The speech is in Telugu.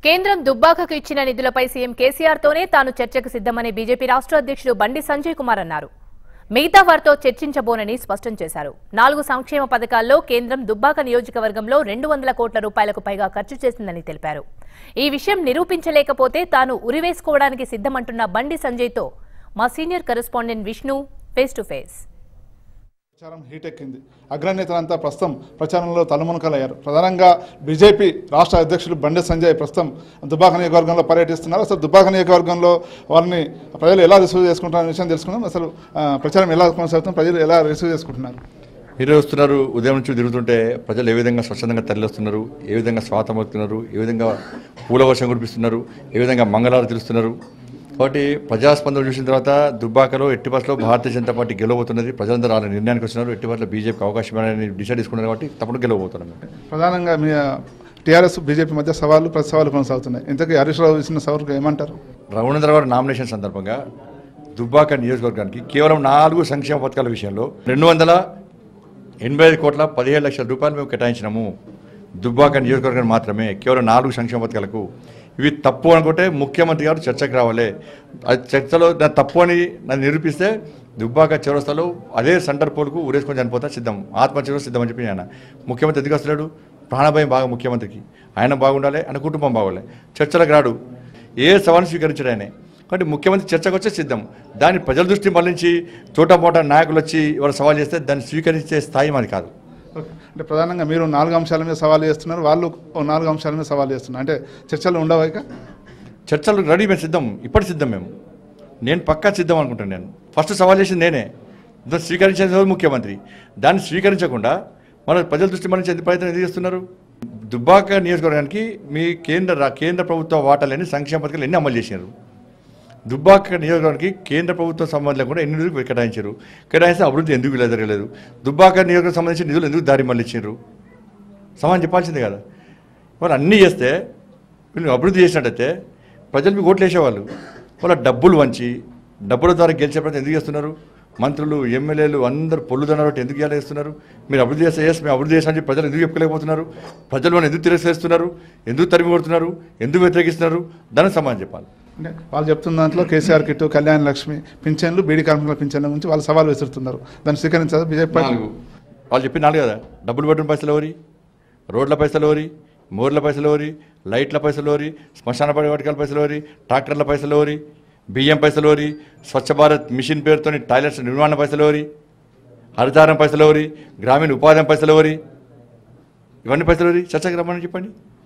కేంద్రం దుబ్బాకకు ఇచ్చిన నిధులపై సీఎం కేసీఆర్ తోనే తాను చర్చకు సిద్ధమని బీజేపీ రాష్ట్ర అధ్యక్షుడు బండి సంజయ్ కుమార్ అన్నారు మిగతా వారితో చర్చించబోనని స్పష్టం చేశారు నాలుగు సంక్షేమ పథకాల్లో కేంద్రం దుబ్బాక నియోజకవర్గంలో రెండు వందల కోట్ల రూపాయలకు పైగా ఖర్చు చేసిందని తెలిపారు ఈ విషయం నిరూపించలేకపోతే తాను ఉరివేసుకోవడానికి సిద్ధమంటున్న బండి సంజయ్తో మా senior correspondent Vishnu face to face ప్రచారం హీట్ ఎక్కింది అగ్రనేతలంతా ప్రస్తుతం ప్రచారంలో తలమునకలయ్యారు ప్రధానంగా బీజేపీ రాష్ట్ర అధ్యక్షులు బండి సంజయ్ ప్రస్తుతం దుబ్బాక నియోజకవర్గంలో పర్యటిస్తున్నారు అసలు దుబ్బాక నియోజకవర్గంలో వారిని ప్రజలు ఎలా రిసీవ్ చేసుకుంటున్న విషయం తెలుసుకుందాం అసలు ఆ, ప్రచారం ఎలా కొనసాగుతుంది ప్రజలు ఎలా రిసీవ్ చేసుకుంటున్నారు మీరు వస్తున్నారు ఉదయం నుంచి తిరుగుతుంటే ప్రజలు ఏ విధంగా స్వచ్ఛందంగా తరలిస్తున్నారు ఏ విధంగా స్వాతమవుతున్నారు ఏ విధంగా పూల వర్షం కురిపిస్తున్నారు ఏ విధంగా మంగళాలు తెలుస్తున్నారు కాబట్టి ప్రజాస్పందన చూసిన తర్వాత దుబ్బాకలో ఎట్టి బస్సులో భారతీయ జనతా పార్టీ గెలవబోతున్నది ప్రజలందరూ వాళ్ళ నిర్ణయానికి వచ్చినారు ఎట్టి బస్సులో బీజేపీకి అవకాశం ఇవ్వాలని డిసైడ్ చేసుకున్నారు కాబట్టి తప్పకుండా గెలవబోతున్నాం ప్రధానంగా మీ టీఆర్ఎస్ బీజేపీ మధ్య సవాళ్ళు ప్రతి సవాళ్ళు కొనసాగుతున్నాయి ఇంతకీ హరీష్ రావు ఇచ్చిన సవాళ్ళకు ఏమంటారు రఘునందర గారు నామినేషన్ సందర్భంగా దుబ్బాక నియోజకవర్గానికి కేవలం నాలుగు సంక్షేమ పథకాల విషయంలో రెండు వందల ఎనభై ఐదు కోట్ల పదిహేడు లక్షల రూపాయలు మేము కేటాయించినాము దుబ్బాక నియోజకవర్గానికి మాత్రమే కేవలం నాలుగు సంక్షేమ పథకాలకు ఇవి తప్పు అనుకుంటే ముఖ్యమంత్రి గారు చర్చకు రావాలి అది చర్చలో దాన్ని తప్పు అని నన్ను నిరూపిస్తే దుబ్బాక చివరస్థలో అదే సెంటర్ పోల్కు ఊరేసుకొని చనిపోతా సిద్ధం ఆత్మహత్య సిద్ధం అని చెప్పి ఆయన ముఖ్యమంత్రి ఎందుకు వస్తున్నాడు ప్రాణభయం బాగా ముఖ్యమంత్రికి ఆయన బాగుండాలి ఆయన కుటుంబం బాగుండాలి చర్చలకు రాడు ఏ సవాలు స్వీకరించడు ఆయనే కాబట్టి ముఖ్యమంత్రి చర్చకు వచ్చే సిద్ధం దాన్ని ప్రజల దృష్టి మళ్లించి చోటమోట నాయకులు వచ్చి ఎవరు సవాల్ చేస్తే దాన్ని స్వీకరించే స్థాయి మాది కాదు ఓకే. అంటే ప్రధానంగా మీరు నాలుగు అంశాల మీద సవాల్ చేస్తున్నారు వాళ్ళు ఓ నాలుగు అంశాల మీద సవాల్ చేస్తున్నారు అంటే చర్చలు ఉండవు ఇక చర్చలు రెడీ మేము సిద్ధం ఇప్పటి సిద్ధం మేము నేను పక్కా సిద్ధం అనుకుంటాను నేను ఫస్ట్ సవాల్ చేసింది నేనే దాన్ని స్వీకరించేది ఎవరు ముఖ్యమంత్రి దాన్ని స్వీకరించకుండా మన ప్రజల దృష్టి మళ్ళీ ఎందుకు ప్రయత్నం ఎందుకు చేస్తున్నారు దుబ్బాక నియోజకవర్గానికి మీ కేంద్ర రా- కేంద్ర ప్రభుత్వ వాటాలని సంక్షేమ పథకాలు ఎన్ని అమలు చేసినారు దుబ్బాక నియోజకవర్గానికి కేంద్ర ప్రభుత్వం సంబంధం కూడా ఎన్ని నిధులు కేటాయించారు కేటాయిస్తే అభివృద్ధి ఎందుకు ఇలా జరగలేదు దుబ్బాక నియోజకవర్గం సంబంధించిన నిధులు ఎందుకు దారి మళ్ళించారు సమాధానం చెప్పాల్సిందే కదా వాళ్ళు అన్నీ చేస్తే వీళ్ళు అభివృద్ధి చేసినట్టయితే ప్రజలు మీకు ఓట్లు వేసేవాళ్ళు వాళ్ళ డబ్బులు వంచి డబ్బుల ద్వారా గెలిచే ప్రయత్నం ఎందుకు చేస్తున్నారు మంత్రులు ఎమ్మెల్యేలు అందరూ పొల్లుదన్నారు ఎందుకు ఇలా చేస్తున్నారు మీరు అభివృద్ధి చేస్తే ఎస్ మేము అభివృద్ధి చేస్తామని చెప్పి ప్రజలు ఎందుకు చెప్పుకోలేకపోతున్నారు ప్రజలు మనం ఎందుకు తిరస్కరిస్తున్నారు ఎందుకు తరిమి కొడుతున్నారు ఎందుకు వ్యతిరేకిస్తున్నారు దానికి సమాధానం చెప్పాలి అంటే వాళ్ళు చెప్తున్న దాంట్లో కేసీఆర్ కిట్టు కళ్యాణ లక్ష్మి పింఛన్లు బీడీ కార్మికుల పింఛన్ల గురించి వాళ్ళు సవాల్ విసురుతున్నారు దాన్ని స్వీకరించారు బీజేపీ పార్టీ నాలుగు వాళ్ళు చెప్పి నాలుగు కదా డబ్బులు పెట్టిన పైసలు ఎవరి రోడ్ల పైసలు ఎవరి మోర్ల పైసలు ఎవరి లైట్ల పైసలు ఎవరి శ్మశాన పడివాటికల పైసలు ఎవరి ట్రాక్టర్ల పైసలు ఎవరి బియ్యం పైసలు ఎవరి స్వచ్ఛ భారత్ మిషన్ పేరుతోని టాయిలెట్స్ నిర్మాణ పైసలు ఎవరి హరితారం పైసలు ఎవరి గ్రామీణ ఉపాధి పైసలు ఎవరి ఇవన్నీ పైసలు ఎవరి చర్చకు రమ్మని చెప్పండి